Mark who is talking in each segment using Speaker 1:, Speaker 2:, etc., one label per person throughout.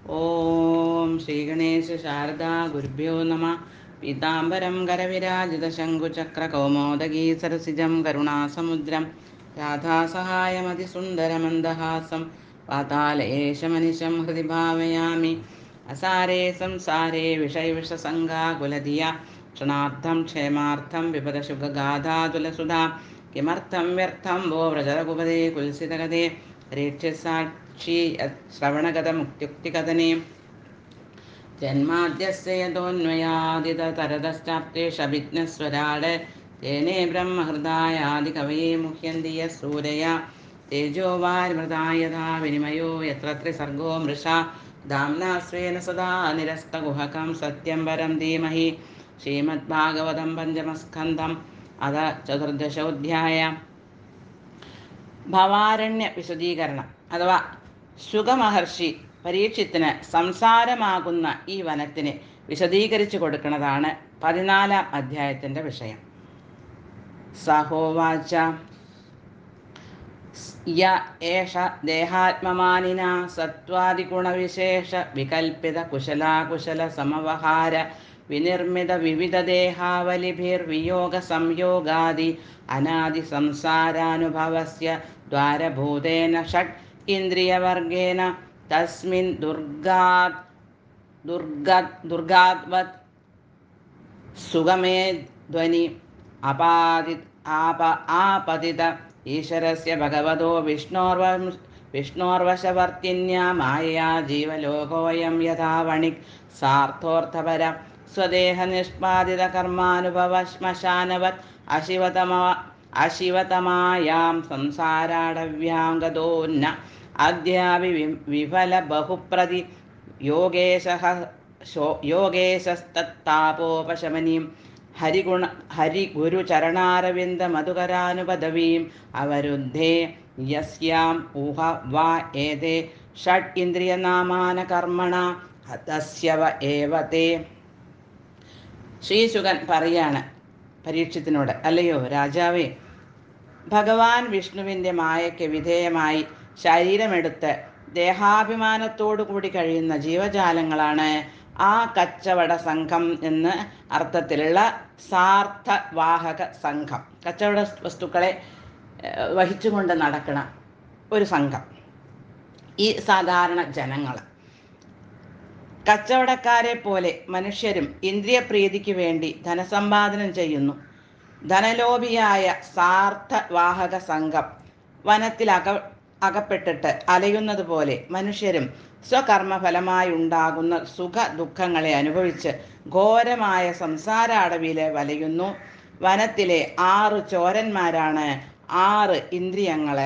Speaker 1: ഓം ശ്രീഗണേശ ശാരദാ ഗുരുഭ്യോ നമ പീതാംബരം കരവിരാജിതശങ്കുചക്രകൗമോദഗീ സരസിജം കരുണാസമുദ്രം രാധാസഹായമതിസുന്ദരമന്ദഹാസം പാതാലയേശമനിശം ഹൃദി ഭാവയാമി അസാരേ സംസാരേ വിഷയവിഷസംഗാകുലധിയ ക്ഷണാർത്ഥം ക്ഷേമാർത്ഥം വിപദശുഖഗാധാതുലസുധാ കിമർത്ഥം വ്യർത്ഥം വോ വ്രജരകുപദേ കുൽസിതകഥേ രേക്ഷ്യസാക്ഷി ശ്രവണഗതമുക്ത്യുക്തികഥനേ ജന്മാദ്യസ്യ യതോന്വയാദിതരതശ്ചാപ്തേഷഭിജ്ഞസ്വരാട് തേനേ ബ്രഹ്മഹൃദായാദികവയെ മുഹ്യന്തി യൂരയ തേജോ വാരിമൃതായഥാ വിനിമയോ യത്ര ത്രിസർഗോ മൃഷ ദാംനാശ്രേണ സദാ നിരസ്തകുഹകം സത്യം പരം ധീമഹി ശ്രീമദ്ഭാഗവതം പഞ്ചമസ്കന്ധം അത ചതുർദശോധ്യായ ഭവാരണ്യ വിശദീകരണം അഥവാ ശുഗമഹർഷി പരീക്ഷത്തിന് സംസാരമാകുന്ന ഈ വനത്തിന് വിശദീകരിച്ചു കൊടുക്കുന്നതാണ് പതിനാലാം അധ്യായത്തിൻ്റെ വിഷയം സഹോവാച യ ഏഷ ദേഹാത്മമാനിന സത്വാദിഗുണവിശേഷ വികൽപ്പിത കുശലാകുശല സമവഹാര വിനിർമ്മിത വിവിധ ദേഹാവലിഭിർവിയോഗ സംയോഗാദി അനാദി സംസാരാനുഭവസ്യ ദ്വാരഭൂതേന ഷഡ് ഇന്ദ്രിയവർഗേന തസ്മിൻ ദുർഗാത് ദുർഗത് ദുർഗാത്വത് സുഗമേ ധ്വനി അപാതി ആപ ആപതിത ഈശ്വരസ്യ ഭഗവതോ വിഷ്ണോർവ വിഷ്ണോർവശവർത്തിന്യാ മായയാ ജീവലോകോയം യഥാ വണിക് സാർത്ഥോർത്ഥപര സ്വദേഹനിഷ്പാദിത കർമാനുഭവ ശ്മശാനവത് അശിവതമ അശിവതമായാം സംസാരാടവ്യാം ഗതോന്ന അദ്യാപി വിഫല ബഹുപ്രതി യോഗേശ യോഗേശസ്തത്താപോപശമനീം ഹരിഗുണ ഹരിഗുരുചരണാരവിന്ദ മധുകരാനുപദവീം അവരുദ്ധേ യസ്യാം ഊഹ വാ ഏതേ ഷഡ് ഇന്ദ്രിയനാമാന കർമ്മണ തസ്യവ ഏവതേ ശ്രീശുകൻ പറയാണ് പരീക്ഷത്തിനോട് അല്ലയോ രാജാവേ ഭഗവാൻ വിഷ്ണുവിൻ്റെ മായയ്ക്ക് വിധേയമായി ശരീരമെടുത്ത് ദേഹാഭിമാനത്തോടു കൂടി കഴിയുന്ന ജീവജാലങ്ങളാണ് ആ കച്ചവട സംഘം എന്ന് അർത്ഥത്തിലുള്ള സാർത്ഥ വാഹക സംഘം കച്ചവട വസ്തുക്കളെ വഹിച്ചുകൊണ്ട് നടക്കണ ഒരു സംഘം ഈ സാധാരണ ജനങ്ങൾ കച്ചവടക്കാരെ പോലെ മനുഷ്യരും ഇന്ദ്രിയപ്രീതിക്ക് വേണ്ടി ധനസമ്പാദനം ചെയ്യുന്നു ധനലോഭിയായ സാർത്ഥവാഹക സംഘം വനത്തിൽ അക അകപ്പെട്ടിട്ട് അലയുന്നത് പോലെ മനുഷ്യരും സ്വകർമ്മഫലമായി ഉണ്ടാകുന്ന സുഖ ദുഃഖങ്ങളെ അനുഭവിച്ച് ഘോരമായ സംസാര അടവിലെ വലയുന്നു വനത്തിലെ ആറ് ചോരന്മാരാണ് ആറ് ഇന്ദ്രിയങ്ങള്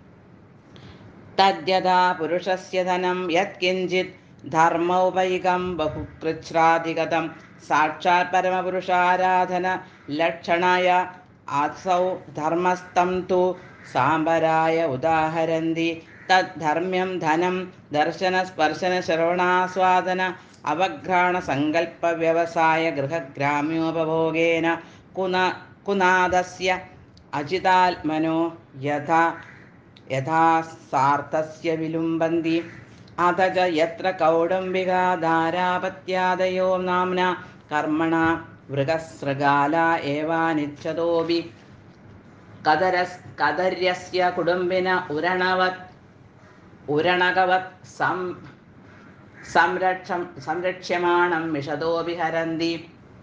Speaker 1: തദ്യഥാ പുരുഷസ്യ ധനം യത്കിഞ്ചിത് ധർമ്മോപൈകം ബഹുകൃച്ഛ്രാധിഗതം സാക്ഷാത് പരമപുരുഷാരാധന ലക്ഷണായ ആസൗ ധർമ്മസ്തം തു സാംബരായ ഉദാഹരന്തി തദ്ധർമ്മ്യം ധനം ദർശന സ്പർശന ശ്രവണാസ്വാദന അവഘ്രാണ സങ്കല്പ വ്യവസായ ഗൃഹഗ്രാമ്യോപഭോഗേന കുന കുനാദസ്യ അജിതാത്മനോ യഥാ യഥാ സാർത്ഥസ്യ വിലുംബന്തി അഥ ച യത്ര കൗടംബികാധാരാപത്യാദയോ നാംന കർമ്മണ മൃഗസൃഗാല ഏവാനിച്ഛതോപി കദരസ് കദര്യസ്യ കുടുംബിന ഉരണവത് ഉരണകവത് സം സംരക്ഷം സംരക്ഷ്യമാണം മിഷതോപി ഹരന്തി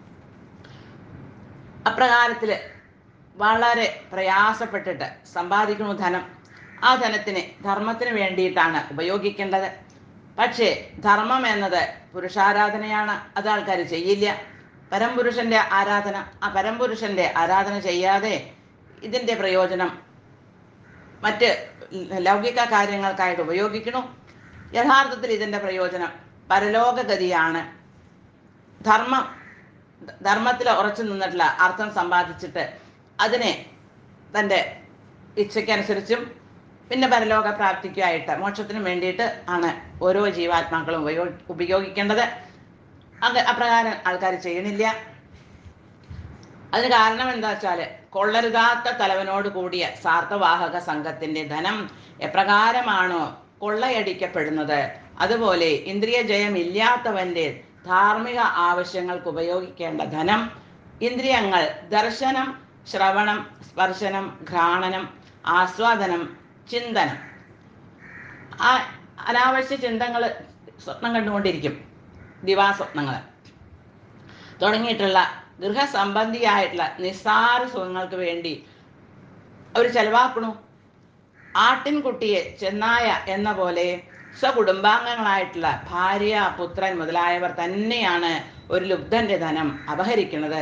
Speaker 1: അപ്രകാരത്തിൽ വളരെ പ്രയാസപ്പെട്ടിട്ട് സമ്പാദിക്കുന്നു ധനം ആ ധനത്തിന് ധർമ്മത്തിന് വേണ്ടിയിട്ടാണ് ഉപയോഗിക്കേണ്ടത് പക്ഷേ ധർമ്മം എന്നത് പുരുഷാരാധനയാണ് അത് ആൾക്കാർ ചെയ്യില്ല പരംപുരുഷന്റെ ആരാധന ആ പരംപുരുഷന്റെ ആരാധന ചെയ്യാതെ ഇതിൻ്റെ പ്രയോജനം മറ്റ് ലൗകിക കാര്യങ്ങൾക്കായിട്ട് ഉപയോഗിക്കണു യഥാർത്ഥത്തിൽ ഇതിൻ്റെ പ്രയോജനം പരലോകഗതിയാണ് ധർമ്മം ധർമ്മത്തിൽ ഉറച്ചു നിന്നിട്ടുള്ള അർത്ഥം സമ്പാദിച്ചിട്ട് അതിനെ തൻ്റെ ഇച്ഛയ്ക്കനുസരിച്ചും പിന്നെ പരലോക പ്രാപ്തിക്കുമായിട്ട് മോക്ഷത്തിനും വേണ്ടിയിട്ട് ആണ് ഓരോ ജീവാത്മാക്കളും ഉപയോ ഉപയോഗിക്കേണ്ടത് അത് അപ്രകാരം ആൾക്കാർ ചെയ്യണില്ല അതിന് കാരണം എന്താ വെച്ചാൽ കൊള്ളരുതാത്ത തലവനോട് കൂടിയ സാർത്ഥവാഹക സംഘത്തിന്റെ ധനം എപ്രകാരമാണോ കൊള്ളയടിക്കപ്പെടുന്നത് അതുപോലെ ഇന്ദ്രിയ ജയം ഇല്ലാത്തവന്റെ ധാർമ്മിക ആവശ്യങ്ങൾക്ക് ഉപയോഗിക്കേണ്ട ധനം ഇന്ദ്രിയങ്ങൾ ദർശനം ശ്രവണം സ്പർശനം ഘ്രാണനം ആസ്വാദനം ചിന്തനം ആ അനാവശ്യ ചിന്തകൾ സ്വപ്നം കണ്ടുകൊണ്ടിരിക്കും ദിവാസ്വപ്നങ്ങൾ തുടങ്ങിയിട്ടുള്ള ഗൃഹസംബന്ധിയായിട്ടുള്ള നിസ്സാര സുഖങ്ങൾക്ക് വേണ്ടി അവർ ചെലവാക്കണു ആട്ടിൻകുട്ടിയെ ചെന്നായ എന്ന പോലെ സ്വകുടുംബാംഗങ്ങളായിട്ടുള്ള ഭാര്യ പുത്രൻ മുതലായവർ തന്നെയാണ് ഒരു ലുബ്ധന്റെ ധനം അപഹരിക്കുന്നത്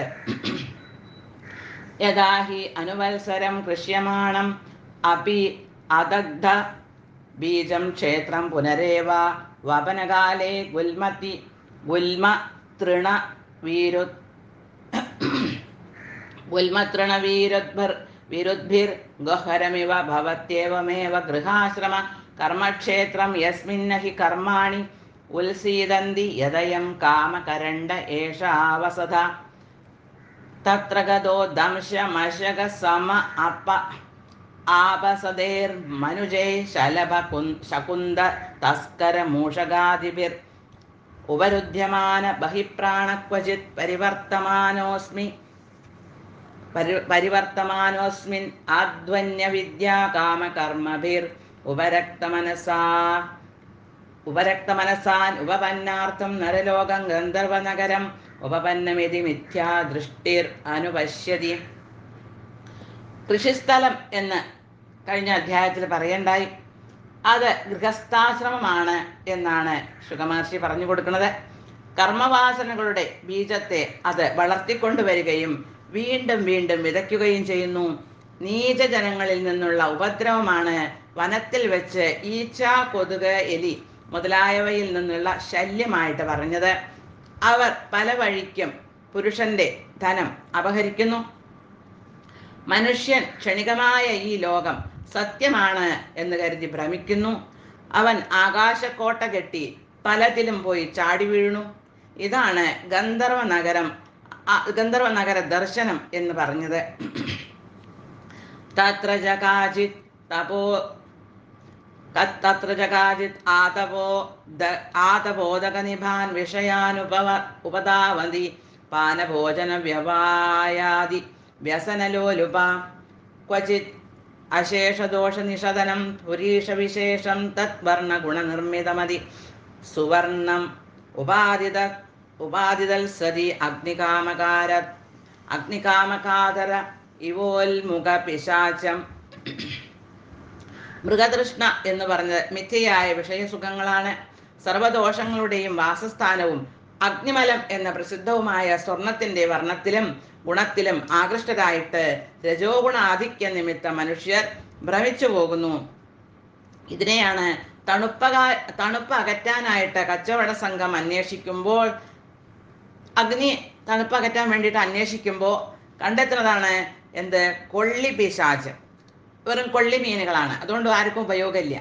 Speaker 1: യഥാഹി അനുവത്സരം കൃഷ്യമാണം അപി അദഗ്ധ ബീജം ക്ഷേത്രം പുനരേവ വപനകാലേ ഗുൽമതി ഗുൽമ തൃണ വീരു ഗുൽമതൃണ വീരുദ്ഭിർ വിരുദ്ഭിർ ഗഹരമിവ ഭവത്യവമേവ ഗൃഹാശ്രമ കർമ്മക്ഷേത്രം യസ്മിന്നഹി കർമാണി ഉത്സീദന്തി യദയം കാമകരണ്ട ഏഷ ആവസത തത്ര ഗതോ ദംശമശക സമ അപ്പ ആപസദേർമനുജൈ ശലഭ കുൻ- ശകുന്ദ തസ്കര മൂഷകാദിഭിർ ഉപരുദ്ധ്യമാന ബഹിപ്രാണ ക്വചിത് പരിവർത്തമാനോസ്മി പരി പരിവർത്തമാനോസ്മിൻ ആധ്വന്യ വിദ്യാ കാമകർമ്മഭിർ ഉപരക്തമനസാ ഉപരക്തമനസാൻ ഉപപന്നാർത്ഥം നരലോകം ഗന്ധർവനഗരം ഉപപന്നമിതി മിഥ്യാ ദൃഷ്ടിർ അനുപശ്യതി കൃഷിസ്ഥലം എന്ന് കഴിഞ്ഞ അധ്യായത്തിൽ പറയണ്ടായി അത് ഗൃഹസ്ഥാശ്രമമാണ് എന്നാണ് ശുഗമഹർഷി പറഞ്ഞു കൊടുക്കുന്നത് കർമ്മവാസനകളുടെ ബീജത്തെ അത് വളർത്തിക്കൊണ്ടുവരികയും വീണ്ടും വീണ്ടും വിതയ്ക്കുകയും ചെയ്യുന്നു നീചജനങ്ങളിൽ നിന്നുള്ള ഉപദ്രവമാണ് വനത്തിൽ വെച്ച് ഈച്ച കൊതുക് എലി മുതലായവയിൽ നിന്നുള്ള ശല്യമായിട്ട് പറഞ്ഞത് അവർ പല വഴിക്കും പുരുഷന്റെ ധനം അപഹരിക്കുന്നു മനുഷ്യൻ ക്ഷണികമായ ഈ ലോകം സത്യമാണ് എന്ന് കരുതി ഭ്രമിക്കുന്നു അവൻ ആകാശക്കോട്ട കെട്ടി പലതിലും പോയി ചാടി വീഴുന്നു ഇതാണ് ഗന്ധർവ നഗരം ആ, ഗന്ധർവ നഗര ദർശനം എന്ന് പറഞ്ഞത് തത്ര ജകാചിത് തപോ തത് തത്ര ജകാചിത് ആതപോ ദ- ആതപോദകനിഭാൻ വിഷയാനുപവ ഉപധാവന്തി പാനഭോജന വ്യവായാതി വ്യസനലോലുപ ക്വചിത് അശേഷദോഷനിഷദനം പുരീഷവിശേഷം തദ്വർണ ഗുണനിർമ്മിതമതി സുവർണം ഉപാദിത ഉപാദിതൽസതി അഗ്നികാമകാര അഗ്നികാമകാതര ഇവോൽമുഖ പിശാചം മൃഗതൃഷ്ണ എന്ന് പറഞ്ഞത് മിഥ്യയായ വിഷയസുഖങ്ങളാണ് സർവദോഷങ്ങളുടെയും വാസസ്ഥാനവും അഗ്നിമലം എന്ന പ്രസിദ്ധവുമായ സ്വർണത്തിന്റെ വർണ്ണത്തിലും ഗുണത്തിലും ആകൃഷ്ടരായിട്ട് രജോ ഗുണ ആധിക്യ നിമിത്തം മനുഷ്യർ ഭ്രമിച്ചു പോകുന്നു ഇതിനെയാണ് തണുപ്പക തണുപ്പ് അകറ്റാനായിട്ട് കച്ചവട സംഘം അന്വേഷിക്കുമ്പോൾ അഗ്നി തണുപ്പ് അകറ്റാൻ വേണ്ടിയിട്ട് അന്വേഷിക്കുമ്പോൾ കണ്ടെത്തുന്നതാണ് എന്ത് കൊള്ളി പിശാച് വെറും കൊള്ളി മീനുകളാണ് അതുകൊണ്ട് ആർക്കും ഉപയോഗമില്ല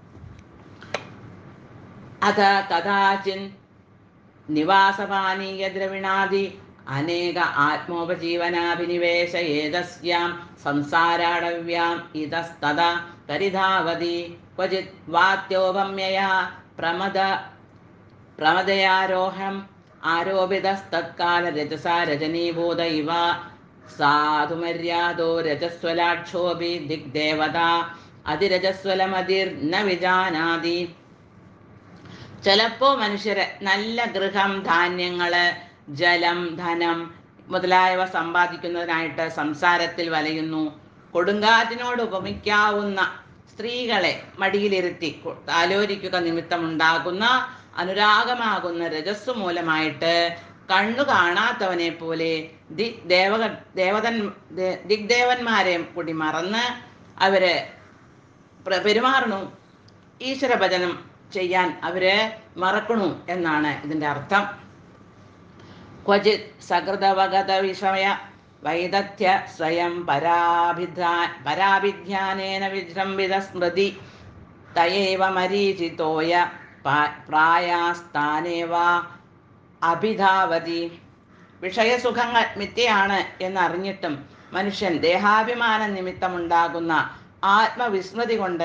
Speaker 1: അത കഥാചിൻ നിവാസപാനീയ ദ്രവിണാദി അനേക ആത്മോപജീവനാഭിനിവേശ ഏതസ്യാം സംസാരാടവ്യാം ഇതസ്തത പരിധാവതി ക്വചിത് വാത്യോപമ്യയാ പ്രമദ പ്രമദയാരോഹം ആരോപിതസ്തത്കാല രജസാ രജനീഭൂത ഇവ സാധുമര്യാദോ രജസ്വലാക്ഷോഭി ദിഗ്ദേവത അതിരജസ്വലമതിർ ന വിജാനാതി ചിലപ്പോ മനുഷ്യര് നല്ല ഗൃഹം ധാന്യങ്ങള് ജലം ധനം മുതലായവ സമ്പാദിക്കുന്നതിനായിട്ട് സംസാരത്തിൽ വലയുന്നു കൊടുങ്കാറ്റിനോട് ഉപമിക്കാവുന്ന സ്ത്രീകളെ മടിയിലിരുത്തി കൊ- ആലോചിക്കുക നിമിത്തമുണ്ടാകുന്ന അനുരാഗമാകുന്ന രജസ്സു മൂലമായിട്ട് കണ്ണു കാണാത്തവനെ പോലെ ദി ദേവക ദേവതൻ ദേ- ദിഗ്ദേവന്മാരെ കൂടി മറന്ന് അവര് പ്ര- പെരുമാറണു ഈശ്വര ഭജനം ചെയ്യാൻ അവര് മറക്കണു എന്നാണ് ഇതിന്റെ അർത്ഥം ക്വചിത് സകൃതവഗത വിഷയ വൈദഗ്ധ്യ സ്വയം പരാഭിധാ പരാഭിധ്യാനേന വിജൃംഭിത സ്മൃതി തയേവ മരീചിതോയ പാ- പ്രായാസ്ഥാനേവ അഭിധാവതി വിഷയസുഖങ്ങൾ മിഥ്യയാണ് എന്നറിഞ്ഞിട്ടും മനുഷ്യൻ ദേഹാഭിമാന നിമിത്തമുണ്ടാകുന്ന ആത്മവിസ്മൃതി കൊണ്ട്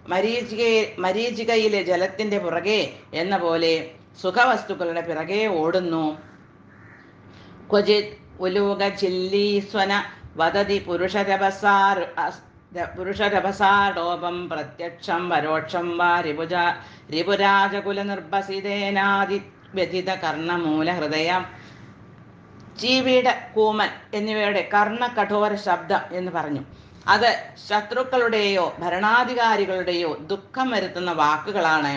Speaker 1: മരീചിക മരീചികയിലെ ജലത്തിന്റെ പുറകെ എന്ന പോലെ സുഖവസ്തുക്കളുടെ പിറകെ ഓടുന്നു ക്വചിത് ഉലൂക ചില്ലീസ്വന വദതി പുരുഷരഭസാർ അസ്- ര- പുരുഷരഭസാടോപം പ്രത്യക്ഷം പരോക്ഷം വാ രിപുജ രിപുരാജകുല നിർഭസിതേനാദി വ്യഥിത കർണമൂല ഹൃദയം ചീവീട് കൂമൻ എന്നിവയുടെ കർണകഠോര ശബ്ദം എന്ന് പറഞ്ഞു അത് ശത്രുക്കളുടെയോ ഭരണാധികാരികളുടെയോ ദുഃഖം വരുത്തുന്ന വാക്കുകളാണ്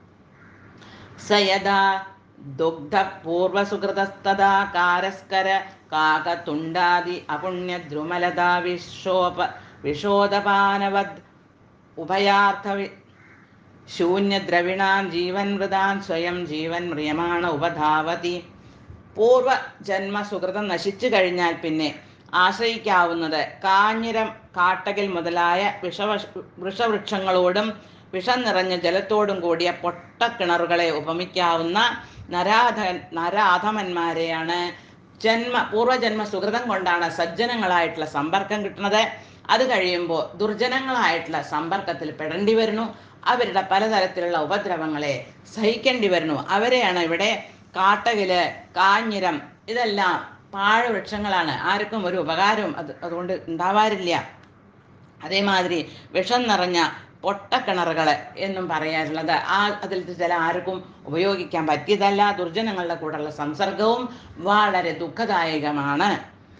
Speaker 1: സയദാ ദുഗ്ധ പൂർവസുഹൃതസ്തദാ കാരസ്കര കാകതുണ്ടാദി അപുണ്യദ്രുമലതാ വിശോപ വിഷോദപാനവദ് ഉഭയാർത്ഥ വി- ശൂന്യദ്രവിണാൻ ജീവൻ വൃതാൻ സ്വയം ജീവൻ മ്രിയമാണ ഉപധാവതി പൂർവ ജന്മ സുഹൃതം നശിച്ചു കഴിഞ്ഞാൽ പിന്നെ ആശ്രയിക്കാവുന്നത് കാഞ്ഞിരം കാട്ടകൽ മുതലായ വിഷവ വൃഷവൃക്ഷങ്ങളോടും വിഷം നിറഞ്ഞ ജലത്തോടും കൂടിയ പൊട്ടക്കിണറുകളെ ഉപമിക്കാവുന്ന നരാധ നരാധമന്മാരെയാണ് ജന്മ പൂർവജന്മ സുഹൃതം കൊണ്ടാണ് സജ്ജനങ്ങളായിട്ടുള്ള സമ്പർക്കം കിട്ടുന്നത് അത് കഴിയുമ്പോൾ ദുർജനങ്ങളായിട്ടുള്ള സമ്പർക്കത്തിൽ പെടേണ്ടി വരുന്നു അവരുടെ പലതരത്തിലുള്ള ഉപദ്രവങ്ങളെ സഹിക്കേണ്ടി വരുന്നു അവരെയാണ് ഇവിടെ കാട്ടകില് കാഞ്ഞിരം ഇതെല്ലാം പാഴവൃക്ഷങ്ങളാണ് ആർക്കും ഒരു ഉപകാരവും അത് അതുകൊണ്ട് ഉണ്ടാവാറില്ല അതേമാതിരി വിഷം നിറഞ്ഞ പൊട്ടക്കിണറുകൾ എന്നും പറയാറുള്ളത് ആ അതിൽ ചില ആർക്കും ഉപയോഗിക്കാൻ പറ്റിയതല്ല ദുർജനങ്ങളുടെ കൂടെയുള്ള സംസർഗവും വളരെ ദുഃഖദായകമാണ്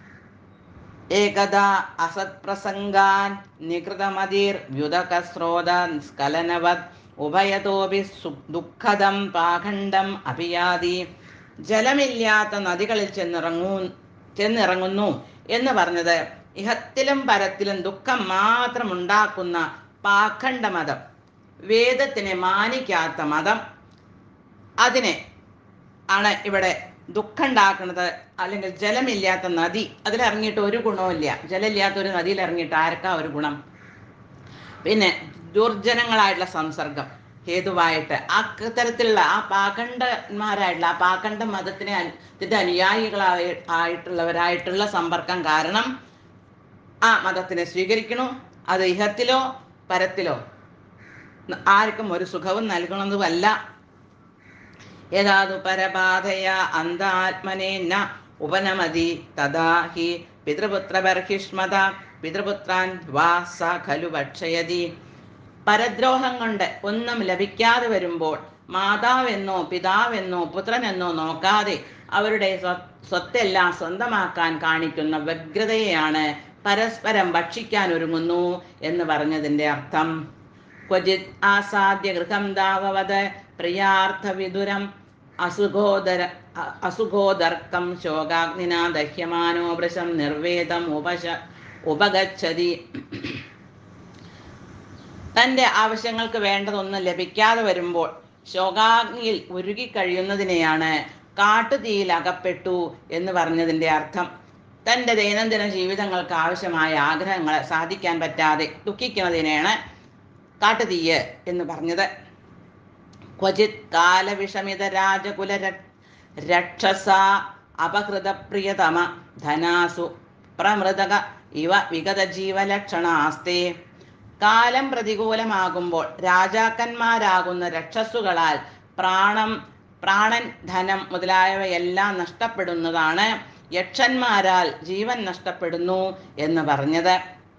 Speaker 1: ഏകദാ അസത്പ്രസംഗാൻ നികൃതമതിർ വ്യുതകസ്രോത സ്ഖലനവത് ഉഭയതോപി സു ദുഃഖദം പാഖണ്ഡം അഭിയാതി ജലമില്ലാത്ത നദികളിൽ ചെന്നിറങ്ങൂ ചെന്നിറങ്ങുന്നു എന്ന് പറഞ്ഞത് ഇഹത്തിലും പരത്തിലും ദുഃഖം മാത്രം ഉണ്ടാക്കുന്ന പാഖണ്ഡ മതം വേദത്തിനെ മാനിക്കാത്ത മതം അതിനെ ആണ് ഇവിടെ ദുഃഖം ഉണ്ടാക്കുന്നത് അല്ലെങ്കിൽ ജലമില്ലാത്ത നദി അതിലിറങ്ങിയിട്ട് ഒരു ഗുണവുമില്ല ജലമില്ലാത്ത ഒരു നദിയിൽ ഇറങ്ങിയിട്ട് ആർക്കാ ഒരു ഗുണം പിന്നെ ദുർജനങ്ങളായിട്ടുള്ള സംസർഗം ഹേതുവായിട്ട് ആ തരത്തിലുള്ള ആ പാഖണ്ഡന്മാരായിട്ടുള്ള ആ പാഖണ്ഡ മതത്തിനെ അൻ- ഇതിന്റെ അനുയായികളായി ആയിട്ടുള്ളവരായിട്ടുള്ള സമ്പർക്കം കാരണം ആ മതത്തിനെ സ്വീകരിക്കണു അത് ഇഹത്തിലോ പരത്തിലോ ന- ആർക്കും ഒരു സുഖവും നൽകണമെന്നുമല്ല യഥാതു പരബാധയ അന്താത്മനെ ന ഉപനമതി തഥാ ഹി പിതൃപുത്രബർഹിഷ്മത പിതൃപുത്രാൻ വാ സ ഖലു ഭക്ഷയതി പരദ്രോഹം കൊണ്ട് ഒന്നും ലഭിക്കാതെ വരുമ്പോൾ മാതാവെന്നോ പിതാവെന്നോ പുത്രനെന്നോ നോക്കാതെ അവരുടെ സ്വ- സ്വത്തെല്ലാം സ്വന്തമാക്കാൻ കാണിക്കുന്ന വ്യഗ്രതയെയാണ് പരസ്പരം ഭക്ഷിക്കാൻ ഒരുങ്ങുന്നു എന്ന് പറഞ്ഞതിൻ്റെ അർത്ഥം ക്വചിത് ആസാദ്യ ഗൃഹം ദാവവത് പ്രിയാർത്ഥ വിദുരം അസുഖോദര അ- അസുഖോദർക്കം ശോകാഗ്നിനാ ദഹ്യമാനോ വൃശം നിർവേദം ഉപശ ഉപഗച്ഛതി തൻ്റെ ആവശ്യങ്ങൾക്ക് വേണ്ടതൊന്നും ലഭിക്കാതെ വരുമ്പോൾ ശോകാഗ്നിയിൽ ഉരുകി കഴിയുന്നതിനെയാണ് കാട്ടുതീയിൽ അകപ്പെട്ടു എന്ന് പറഞ്ഞതിൻ്റെ അർത്ഥം തൻ്റെ ദൈനംദിന ജീവിതങ്ങൾക്ക് ആവശ്യമായ ആഗ്രഹങ്ങളെ സാധിക്കാൻ പറ്റാതെ ദുഃഖിക്കുന്നതിനെയാണ് കാട്ടുതീയ് എന്ന് പറഞ്ഞത് ക്വചിത് കാലവിഷമിത രാജകുല ര- രക്ഷസ അപഹൃതപ്രിയതമ ധനാസു പ്രമൃതക ഇവ വിഗത ജീവലക്ഷണാസ്തേ കാലം പ്രതികൂലമാകുമ്പോൾ രാജാക്കന്മാരാകുന്ന രക്ഷസുകളാൽ പ്രാണം പ്രാണൻ ധനം മുതലായവയെല്ലാം നഷ്ടപ്പെടുന്നതാണ് യക്ഷന്മാരാൽ ജീവൻ നഷ്ടപ്പെടുന്നു എന്ന് പറഞ്ഞത്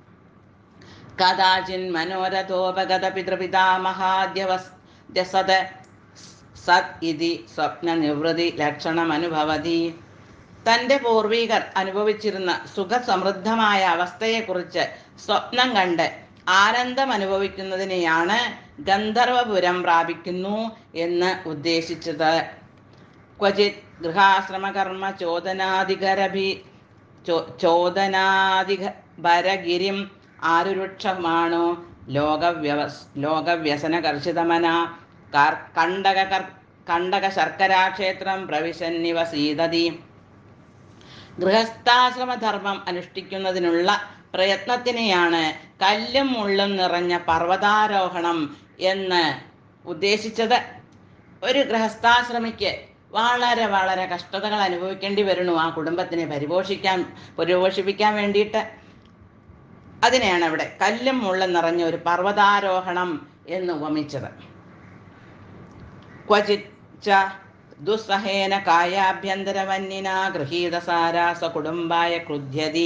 Speaker 1: കഥാചിൻ മനോരഥോപഗത പിതൃപിതാമഹാദ്യവസ് ജസത് സത് ഇതി സ്വപ്ന നിവൃത്തി ലക്ഷണമനുഭവതി തൻ്റെ പൂർവികർ അനുഭവിച്ചിരുന്ന സുഖസമൃദ്ധമായ അവസ്ഥയെക്കുറിച്ച് സ്വപ്നം കണ്ട് ആനന്ദം അനുഭവിക്കുന്നതിനെയാണ് ഗന്ധർവപുരം പ്രാപിക്കുന്നു എന്ന് ഉദ്ദേശിച്ചത് ക്വചിത് ഗൃഹാശ്രമകർമ്മ ചോദനാധികരഭി ചോ- ചോദനാധിക ഭരഗിരിം ആരുരുക്ഷമാണോ ലോകവ്യവസ് ലോകവ്യസനകർഷിതമന കർ കണ്ടക കർ കണ്ടക ശർക്കരാക്ഷേത്രം പ്രവിശന്നിവസീതതി ഗൃഹസ്ഥാശ്രമധർമ്മം അനുഷ്ഠിക്കുന്നതിനുള്ള പ്രയത്നത്തിനെയാണ് കല്ലും മുള്ളും നിറഞ്ഞ പർവ്വതാരോഹണം എന്ന് ഉദ്ദേശിച്ചത് ഒരു ഗൃഹസ്ഥാശ്രമിക്ക് വളരെ വളരെ കഷ്ടതകൾ അനുഭവിക്കേണ്ടി വരുന്നു ആ കുടുംബത്തിനെ പരിപോഷിക്കാൻ പരിപോഷിപ്പിക്കാൻ വേണ്ടിയിട്ട് അതിനെയാണ് അവിടെ കല്ലും മുള്ളും നിറഞ്ഞ ഒരു പർവ്വതാരോഹണം എന്ന് ഉപമിച്ചത് ക്വചിത് ച ദുസ്സഹേന കായാഭ്യന്തരവന്യന ഗൃഹീതസാരാ സ്വകുടുംബായ ക്രുദ്ധ്യതി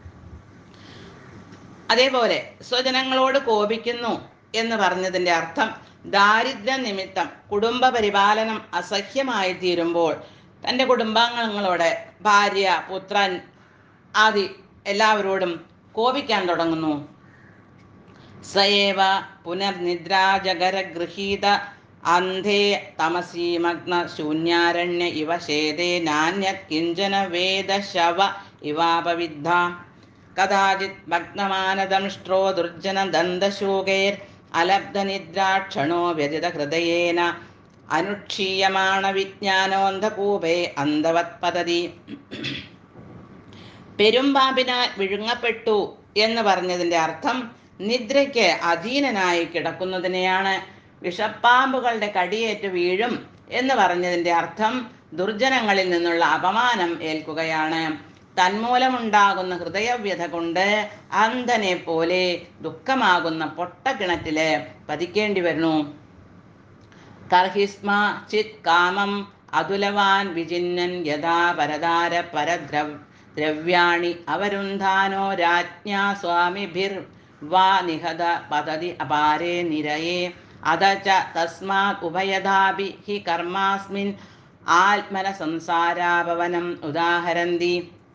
Speaker 1: അതേപോലെ സ്വജനങ്ങളോട് കോപിക്കുന്നു എന്ന് പറഞ്ഞതിന്റെ അർത്ഥം ദാരിദ്ര്യ നിമിത്തം കുടുംബ പരിപാലനം അസഹ്യമായി തീരുമ്പോൾ തൻ്റെ കുടുംബാംഗങ്ങളോട് ഭാര്യ പുത്രൻ ആദി എല്ലാവരോടും കോപിക്കാൻ തുടങ്ങുന്നു സയേവ പുനർനിദ്രാജഗരഗൃഹീത അന്ധേ തമസീമഗ്ന ശൂന്യാരണ്യ ഇവ ശേതേ നാന്യത് കിഞ്ചന വേദ ശവ ഇവാപവിദ്ധ കഥാചിത് ഭഗ്നമാനദംഷ്ട്രോ ദുർജന ദന്തശൂകേർ അലബ്ധനിദ്രാക്ഷണോ വ്യതിത ഹൃദയേന അനുക്ഷീയമാണ വിജ്ഞാനോന്ധകൂപേ അന്ധവത് പതതി പെരുമ്പാമ്പിനാൽ വിഴുങ്ങപ്പെട്ടു എന്ന് പറഞ്ഞതിന്റെ അർത്ഥം നിദ്രയ്ക്ക് അധീനനായി കിടക്കുന്നതിനെയാണ് വിഷപ്പാമ്പുകളുടെ കടിയേറ്റ് വീഴും എന്ന് പറഞ്ഞതിന്റെ അർത്ഥം ദുർജനങ്ങളിൽ നിന്നുള്ള അപമാനം ഏൽക്കുകയാണ് തന്മൂലമുണ്ടാകുന്ന ഹൃദയവ്യഥ കൊണ്ട് അന്ധനെ പോലെ ദുഃഖമാകുന്ന പൊട്ടക്കിണറ്റില് പതിക്കേണ്ടി വരുന്നു കർഹിസ്മ ചിത് കാമം അതുലവാൻ വിജിന്നൻ യഥാ പരതാര പരദ്രവ് ദ്രവ്യാണി അവരുന്ധാനോ രാജ്ഞാ സ്വാമിഭിർ വാ നിഹത പതതി അപാരേ നിരയേ അത ച തസ്മാത് ഉഭയഥാപി ഹി കർമാസ്മിൻ ആത്മന സംസാരാപവനം ഉദാഹരന്തി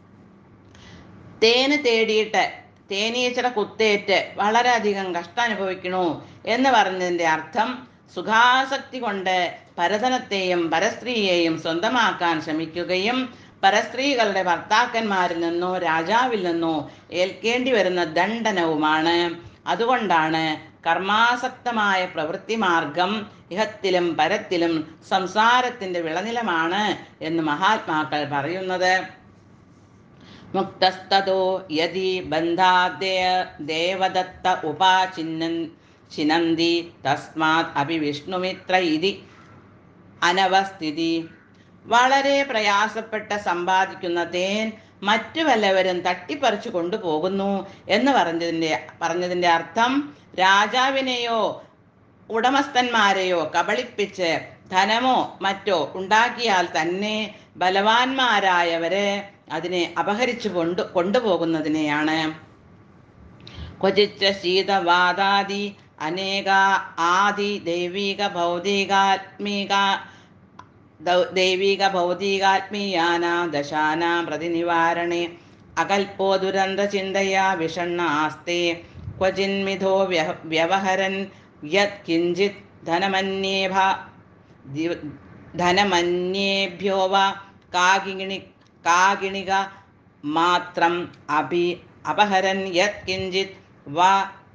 Speaker 1: തേന് തേടിയിട്ട് തേനീച്ചട കുത്തേറ്റ് വളരെയധികം കഷ്ടം അനുഭവിക്കണു എന്ന് പറഞ്ഞതിൻ്റെ അർത്ഥം സുഖാസക്തി കൊണ്ട് പരധനത്തെയും പരസ്ത്രീയെയും സ്വന്തമാക്കാൻ ശ്രമിക്കുകയും പരസ്ത്രീകളുടെ ഭർത്താക്കന്മാരിൽ നിന്നോ രാജാവിൽ നിന്നോ ഏൽക്കേണ്ടി വരുന്ന ദണ്ഡനവുമാണ് അതുകൊണ്ടാണ് കർമാസക്തമായ പ്രവൃത്തി മാർഗം ഇഹത്തിലും പരത്തിലും സംസാരത്തിന്റെ വിളനിലമാണ് എന്ന് മഹാത്മാക്കൾ പറയുന്നത് മുക്തസ്തോ യതി ബന്ധാദ്ദേ ദേവദത്ത ഉപാചിന്നൻ ചിനന്തി തസ്മാത് അഭി വിഷ്ണുമിത്ര ഇതി അനവസ്ഥിതി വളരെ പ്രയാസപ്പെട്ട് സമ്പാദിക്കുന്ന തേൻ മറ്റു വല്ലവരും തട്ടിപ്പറിച്ചു കൊണ്ടുപോകുന്നു എന്ന് പറഞ്ഞതിൻ്റെ പറഞ്ഞതിൻ്റെ അർത്ഥം രാജാവിനെയോ ഉടമസ്ഥന്മാരെയോ കബളിപ്പിച്ച് ധനമോ മറ്റോ ഉണ്ടാക്കിയാൽ തന്നെ ബലവാന്മാരായവരെ അതിനെ അപഹരിച്ചു കൊണ്ട് കൊണ്ടുപോകുന്നതിനെയാണ് ക്വചിച്ച ശീതവാദാദി അനേക ആദി ദൈവിക ഭൗതികാത്മിക ദൗ- ദൈവിക ഭൗതികാത്മീയാനാം ദശാനാം പ്രതിനിവാരണേ അകൽപ്പോ ദുരന്ത ചിന്തയാ വിഷണ്ണ ആസ്തേ ക്വചിന്മിഥോ വ്യഹ വ്യവഹരൻ യത് കിഞ്ചിത് ധനമന്യേഭ ദി- ധനമന്യേഭ്യോ വ കാകിണി കാകിണിക മാത്രം അഭി അപഹരൻ യത് കിഞ്ചിത് വ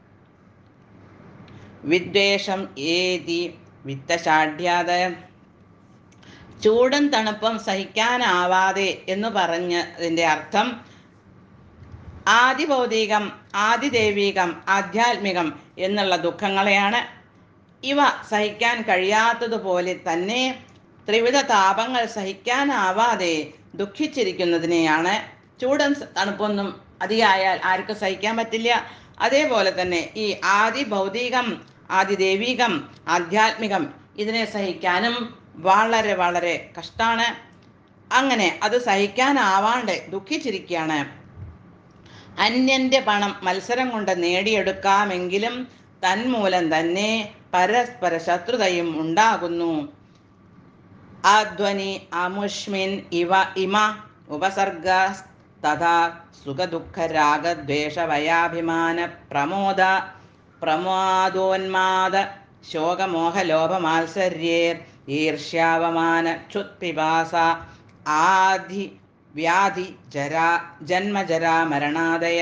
Speaker 1: വിദ്വേഷം ഏതി വിത്തശാഠ്യാത് ചൂടും തണുപ്പും സഹിക്കാനാവാതെ എന്ന് പറഞ്ഞതിൻ്റെ അർത്ഥം ആദിഭൗതികം ആദിദൈവികം ആധ്യാത്മികം എന്നുള്ള ദുഃഖങ്ങളെയാണ് ഇവ സഹിക്കാൻ കഴിയാത്തതുപോലെ തന്നെ ത്രിവിധ താപങ്ങൾ സഹിക്കാനാവാതെ ദുഃഖിച്ചിരിക്കുന്നതിനെയാണ് ചൂടും സ- തണുപ്പൊന്നും അധികമായാൽ ആർക്കും സഹിക്കാൻ പറ്റില്ല അതേപോലെ തന്നെ ഈ ആദി ഭൗതികം ആദി ദൈവികം ആധ്യാത്മികം ഇതിനെ സഹിക്കാനും വളരെ വളരെ കഷ്ടാണ് അങ്ങനെ അത് സഹിക്കാനാവാണ്ട് ദുഃഖിച്ചിരിക്കുകയാണ് അന്യന്റെ പണം മത്സരം കൊണ്ട് നേടിയെടുക്കാമെങ്കിലും തന്മൂലം തന്നെ പരസ്പര ശത്രുതയും ഉണ്ടാകുന്നു ആധ്വനി അമുഷ്മിൻ ഇവ ഇമ ഉപസർഗ തഥാ സുഖദുഃഖ രാഗദ്വേഷ ഭയാഭിമാന പ്രമോദ പ്രമാദോന്മാദ ശോകമോഹ ലോഭമാത്സര്യേർ ഈർഷ്യാവമാന ക്ഷുത്പിപാസ ആധി വ്യാധി ജരാ ജന്മജരാ മരണാദയ